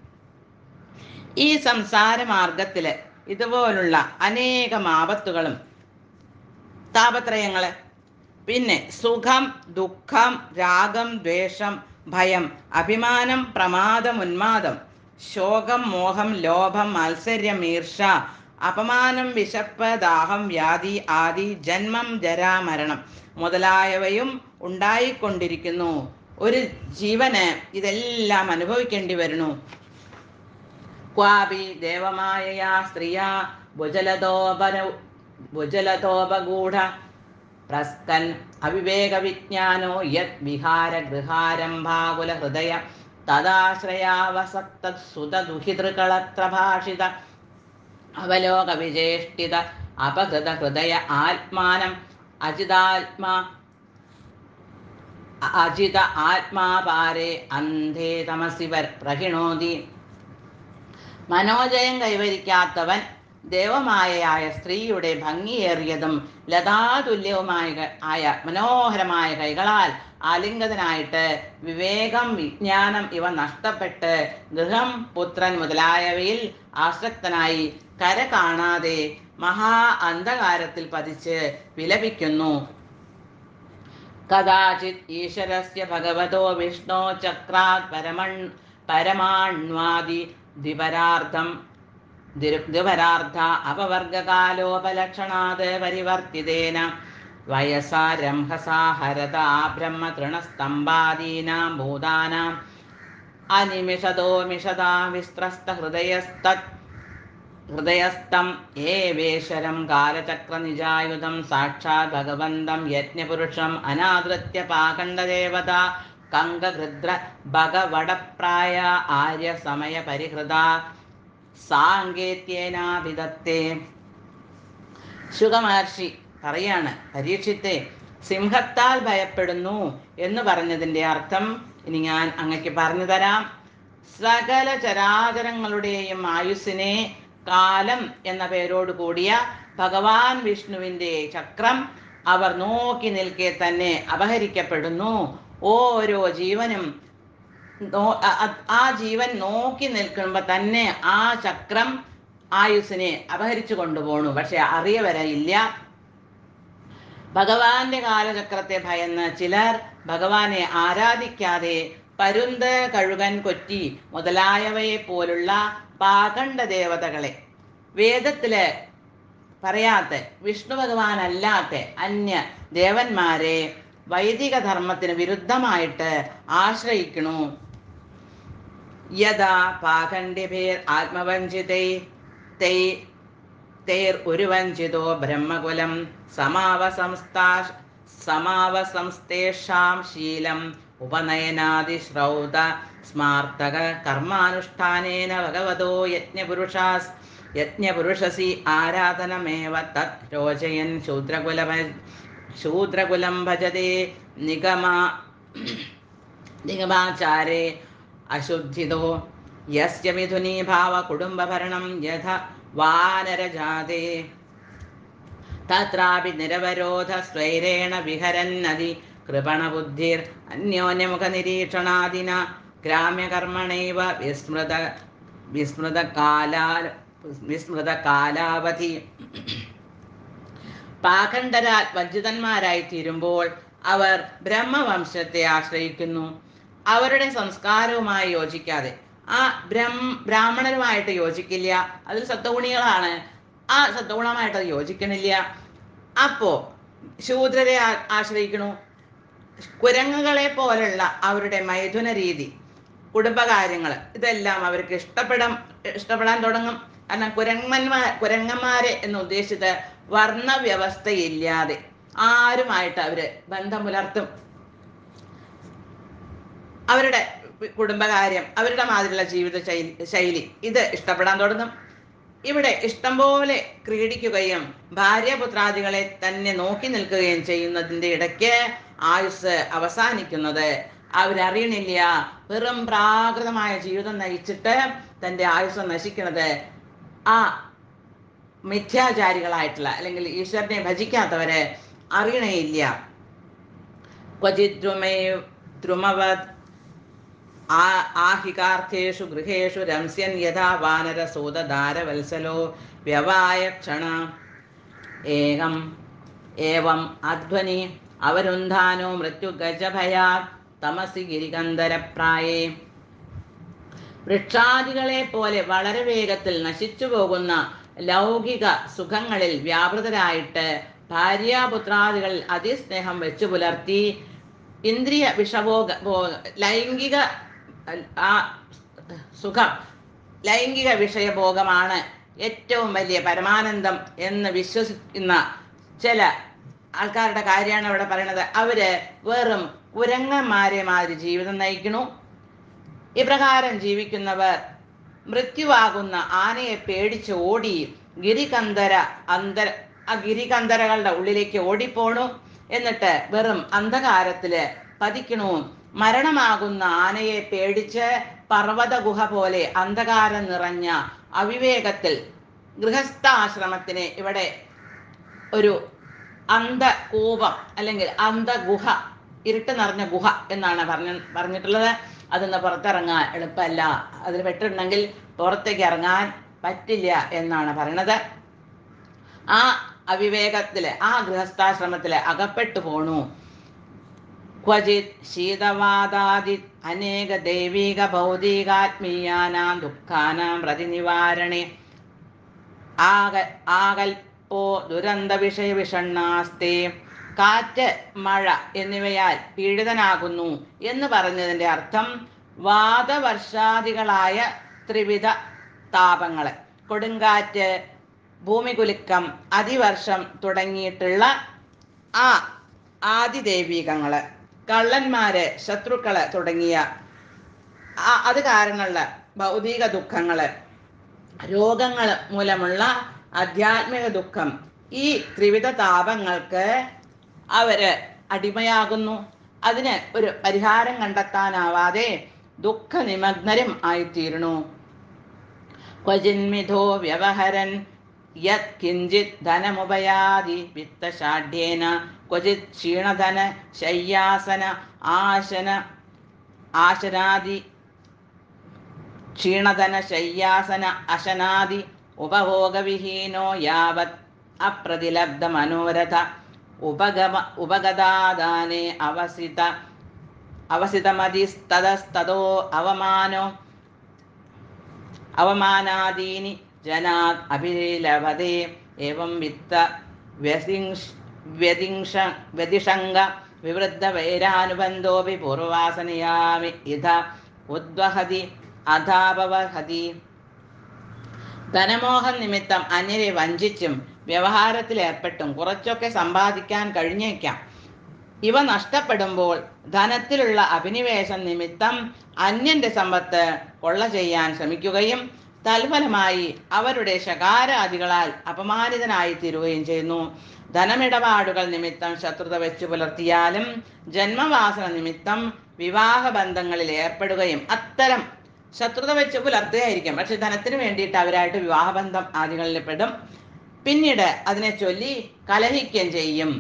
Speaker 1: ഈ സംസാര മാർഗത്തില് ഇതുപോലുള്ള അനേകം ആപത്തുകളും താപത്രയങ്ങള് പിന്നെ സുഖം ദുഃഖം രാഗം ദ്വേഷം ഭയം അഭിമാനം പ്രമാദം ഉന്മാദം ശോകം മോഹം ലോഭം മത്സര്യം ഈർഷ അപമാനം വിശപ്പ് ദാഹം വ്യാധി ആദി ജന്മം ജരാ മരണം മുതലായവയും ഉണ്ടായിക്കൊണ്ടിരിക്കുന്നു ഒരു ജീവന് ഇതെല്ലാം അനുഭവിക്കേണ്ടി വരുന്നു ക്വാപി ദേവമായയാ സ്ത്രീയാ ഭുജലതോപര ഭുജലതോപഗൂഢ പ്രസ്കൻ അവിവേക വിജ്ഞാനോ യത് വിഹാര ഗൃഹാരംഭാകുല ഹൃദയ തദാശ്രയാവസക്ത സുതദുഹിതൃകളത്ര ഭാഷിത അവലോക വിചേഷ്ടിത അപകൃത ഹൃദയ ആത്മാനം അജിതാത്മാ അജിത ആത്മാപാരെ അന്ധേ തമസിവർ പ്രഹിണോതി മനോജയം കൈവരിക്കാത്തവൻ ദേവമായയായ സ്ത്രീയുടെ ഭംഗിയേറിയതും ലതാതുല്യവുമായ ക- ആയ മനോഹരമായ കൈകളാൽ ആലിംഗതനായിട്ട് വിവേകം വിജ്ഞാനം ഇവ നഷ്ടപ്പെട്ട് ഗൃഹം പുത്രൻ മുതലായവയിൽ ആസക്തനായി കര കാണാതെ മഹാ അന്ധകാരത്തിൽ പതിച്ച് വിലപിക്കുന്നു കഥാചിത് ഈശ്വരസ്യ ഭഗവതോ വിഷ്ണോ ചക്രാത് പരമൺ പരമാണ്വാദി ദ്വിപരാർത്ഥം ദ്വിരു- ദ്വിപരാർത്ഥ അപവർഗകാലോപലക്ഷണാത് പരിവർത്തിതേന വയസാ രംഹസാ ഹരത ബ്രഹ്മതൃണസ്തംഭാദീനാം ഭൂതാനാം അനിമിഷതോ മിഷതാ വിസ്ത്രസ്ത ഹൃദയസ്തത് ഹൃദയസ്ഥം ഏവേശ്വരം കാലചക്രനിജായുധം സാക്ഷാത് ഭഗവന്തം യജ്ഞപുരുഷം അനാദൃത്യ പാഖണ്ഡദേവത കങ്കഹൃദ്ര ഭഗവടപ്രായ ആര്യ സമയ പരിഹൃത സാങ്കേത്യേനാഭിധത്തെ ശുഗമഹർഷി പറയാണ് പരീക്ഷിത്തെ സിംഹത്താൽ ഭയപ്പെടുന്നു എന്ന് പറഞ്ഞതിൻ്റെ അർത്ഥം ഇനി ഞാൻ അങ്ങക്ക് പറഞ്ഞു തരാം സകല ചരാചരങ്ങളുടെയും ആയുസ്സിനെ കാലം എന്ന പേരോട് കൂടിയ ഭഗവാൻ വിഷ്ണുവിൻ്റെ ചക്രം അവർ നോക്കി നിൽക്കെ തന്നെ അപഹരിക്കപ്പെടുന്നു ഓരോ ജീവനും നോ- അ- അ- ആ ജീവൻ നോക്കി നിൽക്കുമ്പോൾ തന്നെ ആ ചക്രം ആയുസ്സിനെ അപഹരിച്ചു കൊണ്ടുപോണു പക്ഷെ അറിയവരയില്ല ഭഗവാന്റെ കാലചക്രത്തെ ഭയന്ന് ചിലർ ഭഗവാനെ ആരാധിക്കാതെ പരുന്ത് കഴുകൻ കൊറ്റി മുതലായവയെ പോലുള്ള പാകണ്ഡ ദേവതകളെ വേദത്തില് പറയാത്ത വിഷ്ണു ഭഗവാൻ അല്ലാത്ത അന്യ ദേവന്മാരെ വൈദിക ധർമ്മത്തിന് വിരുദ്ധമായിട്ട് ആശ്രയിക്കണു യഥാ പാഖണ്ഡ്യഭേർ ആത്മവഞ്ചിതൈ തൈ തേർ ഒരുവഞ്ചിതോ ബ്രഹ്മകുലം സമാവസംസ്ഥാ സമാവസംസ്ഥേഷാം ശീലം ഉപനയനാദിശ്രൗത സ്മാർത്തക കർമാനുഷ്ഠാനേന ഭഗവതോ യജ്ഞപുരുഷാസ് യജ്ഞപുരുഷസി ആരാധനമേവ തത് രോചയൻ ശൂദ്രകുല ശൂദ്രകുലം ഭജതേ നിഗമാ നിഗമാചാരേ അശുദ്ധിതോ യസ്യ മിഥുനീഭാവ കുടുംബഭരണം യഥ വാനരജാതേ തത്രാപി നിരവരോധ സ്വൈരേണ വിഹരന്നതി കൃപണബുദ്ധിർ അന്യോന്യമുഖ നിരീക്ഷണാദിന ഗ്രാമ്യകർമ്മണൈവ വിസ്മൃത വിസ്മൃതകാലാ വിസ്മൃതകാലാവധി പാഖണ്ഡരാൽ വഞ്ചിതന്മാരായി തീരുമ്പോൾ അവർ ബ്രഹ്മവംശത്തെ ആശ്രയിക്കുന്നു അവരുടെ സംസ്കാരവുമായി യോജിക്കാതെ ആ ബ്രഹ്മ ബ്രാഹ്മണരുമായിട്ട് യോജിക്കില്ല അതിൽ സത്വഗുണികളാണ് ആ സത്വഗുണമായിട്ട് അത് യോജിക്കണില്ല അപ്പോ ശൂദ്രരെ ആ- ആശ്രയിക്കണു കുരങ്ങുകളെ പോലുള്ള അവരുടെ മൈഥുന രീതി കുടുംബകാര്യങ്ങൾ ഇതെല്ലാം അവർക്ക് ഇഷ്ടപ്പെടാൻ ഇഷ്ടപ്പെടാൻ തുടങ്ങും കാരണം കുരങ്ങന്മാർ കുരങ്ങന്മാരെ എന്ന് ഉദ്ദേശിച്ചത് വർണ്ണവ്യവസ്ഥയില്ലാതെ ആരുമായിട്ട് അവര് ബന്ധം പുലർത്തും അവരുടെ കുടുംബകാര്യം അവരുടെ മാതിരിയുള്ള ജീവിത ശൈലി ശൈലി ഇത് ഇഷ്ടപ്പെടാൻ തുടങ്ങും ഇവിടെ ഇഷ്ടം പോലെ ക്രീഡിക്കുകയും ഭാര്യപുത്രാദികളെ തന്നെ നോക്കി നിൽക്കുകയും ചെയ്യുന്നതിൻ്റെ ഇടയ്ക്ക് ആയുസ് അവസാനിക്കുന്നത് അവരറിയണില്ല വെറും പ്രാകൃതമായ ജീവിതം നയിച്ചിട്ട് തൻ്റെ ആയുസ് നശിക്കുന്നത് ആ മിഥ്യാചാരികളായിട്ടുള്ള അല്ലെങ്കിൽ ഈശ്വരനെ ഭജിക്കാത്തവര് അറിയണേയില്ല ക്വചിത് ദ്രുമേ ദ്രുമവത് ആ ആഹികാർത്ഥേഷു ഗൃഹേഷു രംസ്യൻ യഥാ വാനരസൂതധാരവത്സലോ വ്യവായക്ഷണ ഏകം ഏവം അധ്വനി അവരുന്ധാനോ മൃത്യുഗജഭയാ തമസി ഗിരികന്ധരപ്രായേ വൃക്ഷാദികളെ പോലെ വളരെ വേഗത്തിൽ നശിച്ചു പോകുന്ന ലൗകിക സുഖങ്ങളിൽ വ്യാപൃതരായിട്ട് ഭാര്യാപുത്രാദികളിൽ അതിസ്നേഹം വെച്ചു പുലർത്തി ഇന്ദ്രിയ വിഷഭോഗ ഭോ- ലൈംഗിക ആ സുഖം ലൈംഗിക വിഷയഭോഗമാണ് ഏറ്റവും വലിയ പരമാനന്ദം എന്ന് വിശ്വസിക്കുന്ന ചില ആൾക്കാരുടെ കാര്യമാണ് ഇവിടെ പറയുന്നത് അവര് വെറും കുരങ്ങന്മാരെ മാതിരി ജീവിതം നയിക്കണു ഇപ്രകാരം ജീവിക്കുന്നവർ മൃത്യുവാകുന്ന ആനയെ പേടിച്ച് ഓടി ഗിരികന്ധര അന്തര ആ ഗിരികന്ധരകളുടെ ഉള്ളിലേക്ക് ഓടിപ്പോണു എന്നിട്ട് വെറും അന്ധകാരത്തില് പതിക്കണു മരണമാകുന്ന ആനയെ പേടിച്ച് പർവ്വത ഗുഹ പോലെ അന്ധകാരം നിറഞ്ഞ അവിവേകത്തിൽ ഗൃഹസ്ഥാശ്രമത്തിന് ഇവിടെ ഒരു അന്ധകൂപം അല്ലെങ്കിൽ അന്ധഗുഹ ഇരുട്ട് നിറഞ്ഞ ഗുഹ എന്നാണ് പറഞ്ഞ പറഞ്ഞിട്ടുള്ളത് അതിന്ന് പുറത്തിറങ്ങാൻ എളുപ്പമല്ല അതിൽ പെട്ടിട്ടുണ്ടെങ്കിൽ പുറത്തേക്ക് ഇറങ്ങാൻ പറ്റില്ല എന്നാണ് പറയണത് ആ അവിവേകത്തില് ആ ഗൃഹസ്ഥാശ്രമത്തില് അകപ്പെട്ടു പോണു ക്വചിത് ശീതവാദാദി അനേക ദൈവിക ഭൗതികാത്മീയാനാം ദുഃഖാനാം പ്രതിനിവാരണേ ആക ആകൽപ്പോ ദുരന്ത വിഷയ വിഷണ്ണാസ്തേ കാറ്റ് മഴ എന്നിവയാൽ പീഡിതനാകുന്നു എന്ന് പറഞ്ഞതിൻ്റെ അർത്ഥം വാദവർഷാദികളായ ത്രിവിധ താപങ്ങള് കൊടുങ്കാറ്റ് ഭൂമികുലുക്കം അതിവർഷം തുടങ്ങിയിട്ടുള്ള ആ ആദിദൈവികങ്ങള് കള്ളന്മാര് ശത്രുക്കള് തുടങ്ങിയ ആ- അത് കാരണമുള്ള ഭൗതിക ദുഃഖങ്ങള് രോഗങ്ങൾ മൂലമുള്ള ആധ്യാത്മിക ദുഃഖം ഈ ത്രിവിധ താപങ്ങൾക്ക് അവര് അടിമയാകുന്നു അതിന് ഒരു പരിഹാരം കണ്ടെത്താനാവാതെ ദുഃഖനിമഗ്നരും ആയിത്തീരണു ക്വചിന്മിഥോ വ്യവഹരൻ യത് കിഞ്ചിത് ധനമുപയാതി വിത്തശാഠ്യേന ക്വചിത് ക്ഷീണധന ശയ്യാസന ആശന ആശനാദി ക്ഷീണധന ശയ്യാസന അശനാദി ഉപഭോഗവിഹീനോ യാവത് അപ്രതിലബ്ധ മനോരഥ ഉപഗമ ഉപഗതാദാനെ അവസിത അവസിതമതിസ്തതസ്തതോ അവമാനോ അവമാനാദീനി ജനാത് അഭിലഭതേ ഏവം വിത്ത വ്യസിംഷ് വ്യതിംഷ വ്യതിഷംഗ വിവൃദ്ധ വൈരാനുബന്ധോപി പൂർവാസനയാമി ഇത ഉദ്വഹതി അധാപവഹതി ധനമോഹം നിമിത്തം അന്യരെ വഞ്ചിച്ചും വ്യവഹാരത്തിൽ ഏർപ്പെട്ടും കുറച്ചൊക്കെ സമ്പാദിക്കാൻ കഴിഞ്ഞേക്കാം ഇവ നഷ്ടപ്പെടുമ്പോൾ ധനത്തിലുള്ള അഭിനിവേശം നിമിത്തം അന്യന്റെ സമ്പത്ത് കൊള്ള ചെയ്യാൻ ശ്രമിക്കുകയും തൽഫലമായി അവരുടെ ശകാരാദികളാൽ അപമാനിതനായി തീരുകയും ചെയ്യുന്നു ധനമിടപാടുകൾ നിമിത്തം ശത്രുത വെച്ചു പുലർത്തിയാലും ജന്മവാസന നിമിത്തം വിവാഹ ബന്ധങ്ങളിൽ ഏർപ്പെടുകയും അത്തരം ശത്രുത വെച്ച് പുലർത്തുകയായിരിക്കും പക്ഷെ ധനത്തിന് വേണ്ടിയിട്ട് അവരായിട്ട് വിവാഹബന്ധം ആദികളിൽ പെടും പിന്നീട് അതിനെ ചൊല്ലി കലഹിക്കുകയും ചെയ്യും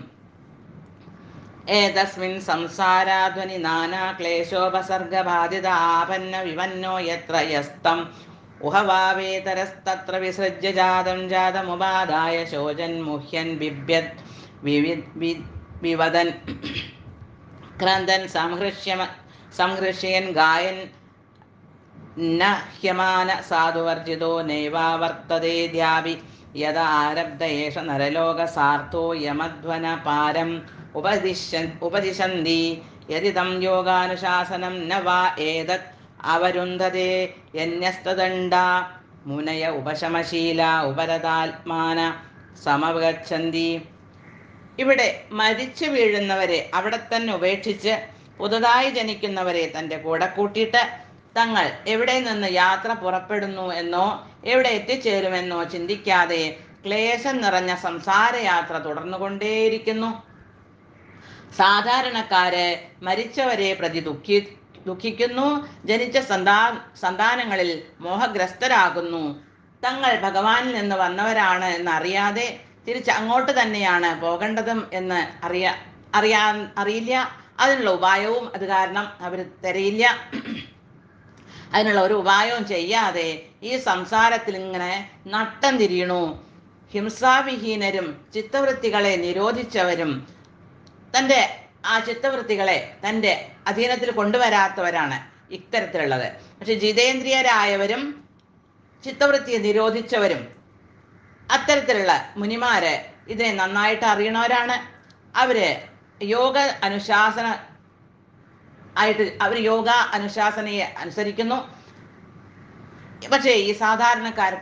Speaker 1: ഏതസ്മിൻ സംസാരാധ്വനി നാനാ ക്ലേശോപസർഗബാധിത ആപന്ന വിവന്നോ യത്ര യസ്തം ഉഹവാവേതരസ്തത്ര വിസൃജ്യ ജാതം ജാതമുപാദായ ശോചൻ മുഹ്യൻ ബിഭ്യത് വിവി വി- വിവദൻ ക്രന്ദൻ സംഹൃഷ്യമ സംഹൃഷ്യൻ ഗായൻ ന ഹ്യമാന സാധുവർജിതോ നൈവാവർത്തതേദ്യാപി യദ ആരബ്ധ ഏഷ നരലോക സാർത്ഥോ യമധ്വന പാരം ഉപദിശൻ ഉപദിശന്തി യതിതം യോഗാനുശാസനം ന വാ ഏതത് അവരുന്ധതേ യന്യസ്തദണ്ഡ മുനയ ഉപശമശീല ഉപരതാത്മാന സമവഗച്ഛന്തി ഇവിടെ മരിച്ചു വീഴുന്നവരെ അവിടെ തന്നെ ഉപേക്ഷിച്ച് പുതുതായി ജനിക്കുന്നവരെ തൻ്റെ കൂടെ കൂട്ടിയിട്ട് തങ്ങൾ എവിടെ നിന്ന് യാത്ര പുറപ്പെടുന്നു എന്നോ എവിടെ എത്തിച്ചേരുമെന്നോ ചിന്തിക്കാതെ ക്ലേശം നിറഞ്ഞ സംസാരയാത്ര തുടർന്നുകൊണ്ടേയിരിക്കുന്നു സാധാരണക്കാര് മരിച്ചവരെ പ്രതി ദുഃഖി ദുഃഖിക്കുന്നു ജനിച്ച സന്താ സന്താനങ്ങളിൽ മോഹഗ്രസ്തരാകുന്നു തങ്ങൾ ഭഗവാനിൽ നിന്ന് വന്നവരാണ് എന്നറിയാതെ തിരിച്ച് അങ്ങോട്ട് തന്നെയാണ് പോകേണ്ടതും എന്ന് അറിയാ അറിയാ അറിയില്ല അതിനുള്ള ഉപായവും അത് കാരണം അവർ തരയില്ല അതിനുള്ള ഒരു ഉപായവും ചെയ്യാതെ ഈ സംസാരത്തിൽ ഇങ്ങനെ നട്ടം തിരിയണു ഹിംസാവിഹീനരും ചിത്തവൃത്തികളെ നിരോധിച്ചവരും തൻ്റെ ആ ചിത്തവൃത്തികളെ തൻ്റെ അധീനത്തിൽ കൊണ്ടുവരാത്തവരാണ് ഇത്തരത്തിലുള്ളത് പക്ഷെ ജിതേന്ദ്രിയരായവരും ചിത്തവൃത്തിയെ നിരോധിച്ചവരും അത്തരത്തിലുള്ള മുനിമാര് ഇതിനെ നന്നായിട്ട് അറിയണവരാണ് അവര് യോഗ അനുശാസന ആയിട്ട് അവർ യോഗ അനുശാസനയെ അനുസരിക്കുന്നു പക്ഷേ ഈ സാധാരണക്കാർക്കോ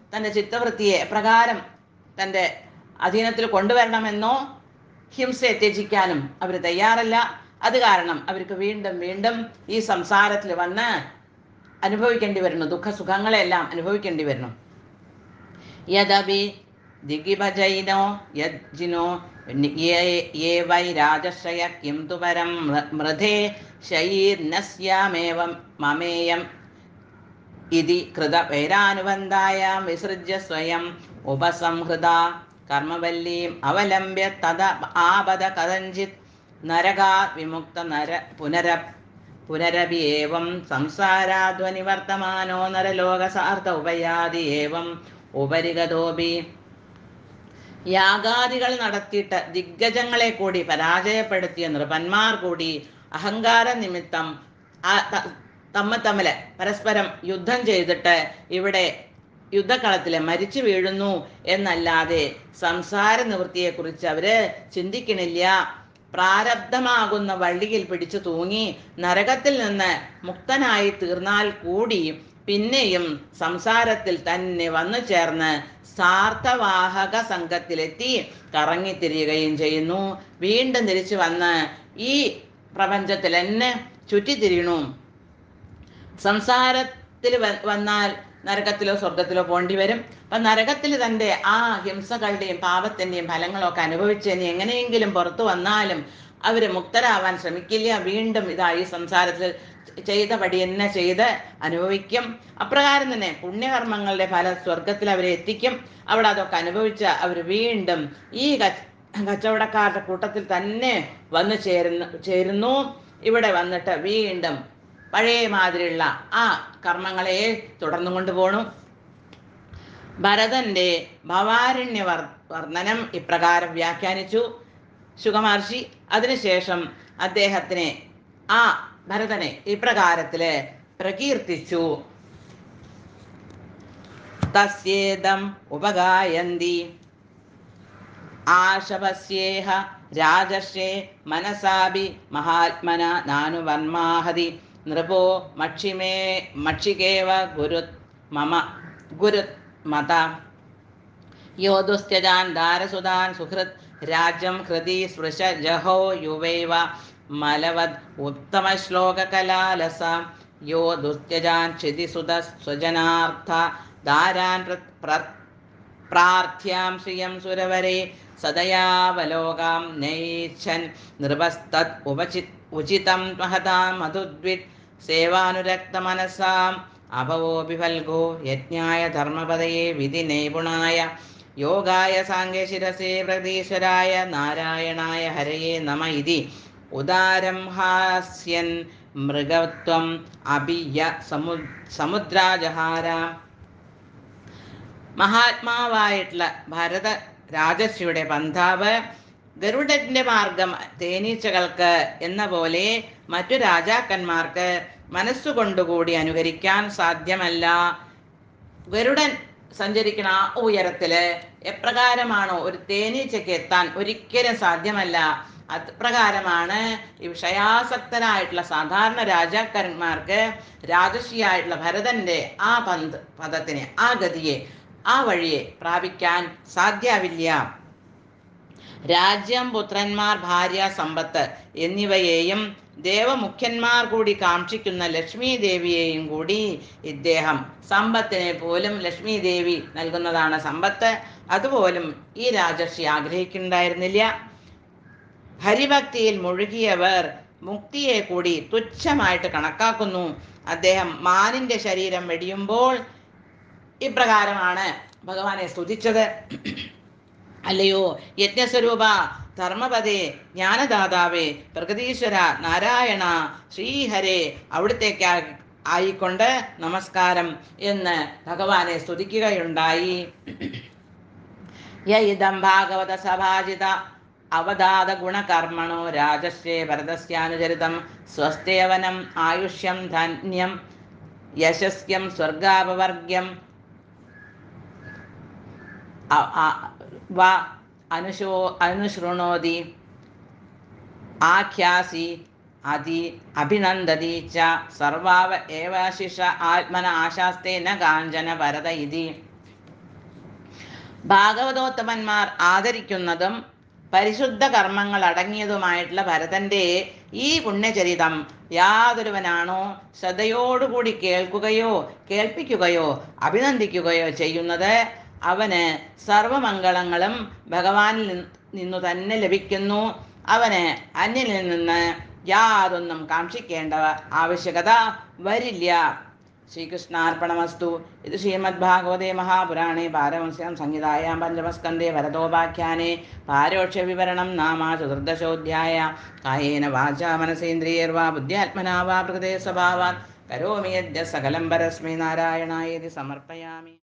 Speaker 1: തൻ്റെ ചിത്തവൃത്തിയെ എപ്രകാരം തൻ്റെ അധീനത്തിൽ കൊണ്ടുവരണമെന്നോ ഹിംസയെ ത്യജിക്കാനും അവർ തയ്യാറല്ല അത് കാരണം അവർക്ക് വീണ്ടും വീണ്ടും ഈ സംസാരത്തിൽ വന്ന് അനുഭവിക്കേണ്ടി വരുന്നു ദുഃഖസുഖങ്ങളെല്ലാം അനുഭവിക്കേണ്ടി വരുന്നു യദപി ദിഗിഭജൈനോ യജ്ജിനോ യേ- യേ വൈ രാജശ്രയ കിം തു പരം മൃ- മൃധേ ശൈർനസ്യാമേവം മമേയം ഇതി കൃതപേരാനുബന്ധായാം വിസൃജ്യ സ്വയം ഉപസംഹൃത കർമ്മവല്ലീം അവലംബ്യ തദ ആപദ കഥഞ്ചിത് നരകാ വിമുക്ത നര പുനര പുനരപി ഏവം സംസാരാധ്വനി വർത്തമാനോ നരലോകസാർത്ഥ ഉപയാതി ഏവം ഉപരിഗതോപി യാഗാദികൾ നടത്തിയിട്ട് ദിഗ്ഗജങ്ങളെ കൂടി പരാജയപ്പെടുത്തിയ നൃപന്മാർ കൂടി അഹങ്കാര നിമിത്തം ആ ത- തമ്മ തമ്മില് പരസ്പരം യുദ്ധം ചെയ്തിട്ട് ഇവിടെ യുദ്ധക്കളത്തില് മരിച്ചു വീഴുന്നു എന്നല്ലാതെ സംസാര നിവൃത്തിയെക്കുറിച്ച് അവര് ചിന്തിക്കണില്ല പ്രാരബ്ധമാകുന്ന വള്ളിയിൽ പിടിച്ചു തൂങ്ങി നരകത്തിൽ നിന്ന് മുക്തനായി തീർന്നാൽ കൂടി പിന്നെയും സംസാരത്തിൽ തന്നെ വന്നു ചേർന്ന് സാർത്ഥവാഹക സംഘത്തിലെത്തി കറങ്ങിത്തിരിയുകയും ചെയ്യുന്നു വീണ്ടും തിരിച്ചു വന്ന് ഈ പ്രപഞ്ചത്തിൽ എന്നെ ചുറ്റിത്തിരിയണു സംസാരത്തിൽ വ- വന്നാൽ നരകത്തിലോ സ്വർഗത്തിലോ പോണ്ടി വരും അപ്പൊ നരകത്തിൽ തന്റെ ആ ഹിംസകളുടെയും പാപത്തിന്റെയും ഫലങ്ങളൊക്കെ അനുഭവിച്ച് ഇനി എങ്ങനെയെങ്കിലും പുറത്തു വന്നാലും അവര് മുക്തരാവാൻ ശ്രമിക്കില്ല വീണ്ടും ഇതാ ഈ സംസാരത്തിൽ ചെയ്ത പടി എന്നെ ചെയ്ത് അനുഭവിക്കും അപ്രകാരം തന്നെ പുണ്യകർമ്മങ്ങളുടെ ഫല സ്വർഗത്തിൽ അവരെ എത്തിക്കും അവിടെ അതൊക്കെ അനുഭവിച്ച് അവർ വീണ്ടും ഈ കച്ച- കച്ചവടക്കാരുടെ കൂട്ടത്തിൽ തന്നെ വന്നു ചേരുന്നു ചേരുന്നു ഇവിടെ വന്നിട്ട് വീണ്ടും പഴയ മാതിരിയുള്ള ആ കർമ്മങ്ങളെ തുടർന്നു കൊണ്ടുപോകണം ഭരതന്റെ ഭവാരണ്യ വർ വർണ്ണനം ഇപ്രകാരം വ്യാഖ്യാനിച്ചു ശുഗമഹർഷി അതിനുശേഷം അദ്ദേഹത്തിനെ ആ ഭരതനെ ഇപ്രകാരത്തില് പ്രകീർത്തിച്ചു തസ്യേദം ഉപഗായന്തി ആശവസ്യേഹ രാജർഷേ മനസാപി മഹാത്മന നാനുവർമാഹതി നൃപോ മക്ഷിമേ മക്ഷികേവ ഗുരു മമ ഗുരു മത യോ ദുസ്ത്യജാൻ ദാരസുതാൻ സുഹൃത് രാജ്യം ഹൃദി സ്പൃശ ജഹോ യുവൈവ മലവദ് ഉത്തമ ശ്ലോകകലാലസ യോ ദുസ്ത്യജാൻ ക്ഷിതിസുത സ്വജനാർത്ഥ ദാരാൻ പ്ര- പ്ര- പ്രാർത്ഥ്യാം ശ്രിയം സുരവരെ സദയാവലോകാം നൈച്ഛൻ നൃപസ്തത് ഉപചി ഉചിതം മഹതാം മധുദ്വിത് സേവാനുരക്തമനസാം അഭവോപി ഫൽഗോ യജ്ഞായ ധർമ്മപദയെ വിധി നൈപുണായ യോഗായ സാങ്കേശിരസേ പ്രതീശ്വരായ നാരായണായ ഹരയെ നമ ഇതി ഉദാരം ഹാസ്യൻ മൃഗത്വം അഭിയ സമു സമുദ്രാജഹാര മഹാത്മാവായിട്ടുള്ള ഭരത രാജർഷിയുടെ പന്ഥാവ് ഗരുഡന്റെ മാർഗം തേനീച്ചകൾക്ക് എന്ന പോലെ മറ്റു രാജാക്കന്മാർക്ക് മനസ്സുകൊണ്ടുകൂടി അനുകരിക്കാൻ സാധ്യമല്ല ഗരുഡൻ സഞ്ചരിക്കുന്ന ആ ഉയരത്തില് എപ്രകാരമാണോ ഒരു തേനീച്ചയ്ക്ക് എത്താൻ ഒരിക്കലും സാധ്യമല്ല അപ്രകാരമാണ് ഈ വിഷയാസക്തരായിട്ടുള്ള സാധാരണ രാജാക്കന്മാർക്ക് രാജർഷിയായിട്ടുള്ള ഭരതന്റെ ആ പന്ത് പദത്തിനെ ആ ഗതിയെ ആ വഴിയെ പ്രാപിക്കാൻ സാധ്യാവില്ല രാജ്യം പുത്രന്മാർ ഭാര്യ സമ്പത്ത് എന്നിവയെയും ദേവമുഖ്യന്മാർ കൂടി കാക്ഷിക്കുന്ന ലക്ഷ്മി ദേവിയെയും കൂടി ഇദ്ദേഹം സമ്പത്തിനെ പോലും ലക്ഷ്മി ദേവി നൽകുന്നതാണ് സമ്പത്ത് അതുപോലും ഈ രാജർഷി ആഗ്രഹിക്കുന്നുണ്ടായിരുന്നില്ല ഹരിഭക്തിയിൽ മുഴുകിയവർ മുക്തിയെ കൂടി തുച്ഛമായിട്ട് കണക്കാക്കുന്നു അദ്ദേഹം മാനിന്റെ ശരീരം വെടിയുമ്പോൾ ഇപ്രകാരമാണ് ഭഗവാനെ സ്തുതിച്ചത് അല്ലയോ യജ്ഞസ്വരൂപ ധർമ്മപദേ ജ്ഞാനദാതാവേ പ്രഗതീശ്വര നാരായണ ശ്രീഹരെ അവിടുത്തേക്ക് ആയിക്കൊണ്ട് നമസ്കാരം എന്ന് ഭഗവാനെ സ്തുതിക്കുകയുണ്ടായി യ ഇതം ഭാഗവത സഭാജിത അവതാത ഗുണകർമ്മണോ രാജശ്രേ ഭരതസ്യാനുചരിതം സ്വസ്തേവനം ആയുഷ്യം ധന്യം യശസ്യം സ്വർഗാപവർഗ്യം അ- അ- വ അനുശോ അനുശൃണോതി ആഖ്യാസി അതി അഭിനന്ദതി ച സർവാവ ഏവാശിഷ ആത്മന ആശാസ്തേ ന കാഞ്ചന ഭരത ഇതി ഭാഗവതോത്തമന്മാർ ആദരിക്കുന്നതും പരിശുദ്ധ കർമ്മങ്ങൾ അടങ്ങിയതുമായിട്ടുള്ള ഭരതന്റെ ഈ പുണ്യചരിതം യാതൊരുവനാണോ ശ്രദ്ധയോടുകൂടി കേൾക്കുകയോ കേൾപ്പിക്കുകയോ അഭിനന്ദിക്കുകയോ ചെയ്യുന്നത് അവന് സർവമംഗളങ്ങളും ഭഗവാനിൽ നിന്ന് നിന്നു തന്നെ ലഭിക്കുന്നു അവന് അന്യനിൽ നിന്ന് യാതൊന്നും കാക്ഷിക്കേണ്ട ആവശ്യകത വരില്ല ശ്രീകൃഷ്ണാർപ്പണമസ്തു ഇത് ശ്രീമദ് ഭാഗവതേ മഹാപുരാണേ പാരമസ്യാം സംഹിതായാം പഞ്ചമസ്കന്ധേ ഭരതോപാഖ്യാനേ പാരോക്ഷ വിവരണം നാമ ചതുർദശോധ്യായ കായേന വാചാ മനസേന്ദ്രിയർവാ ബുദ്ധ്യാത്മനാ വാ പ്രകൃതേ സ്വഭാവാൻ കരോമി യദ്യ സകലം പരസ്മൈ നാരായണായേതി സമർപ്പയാമി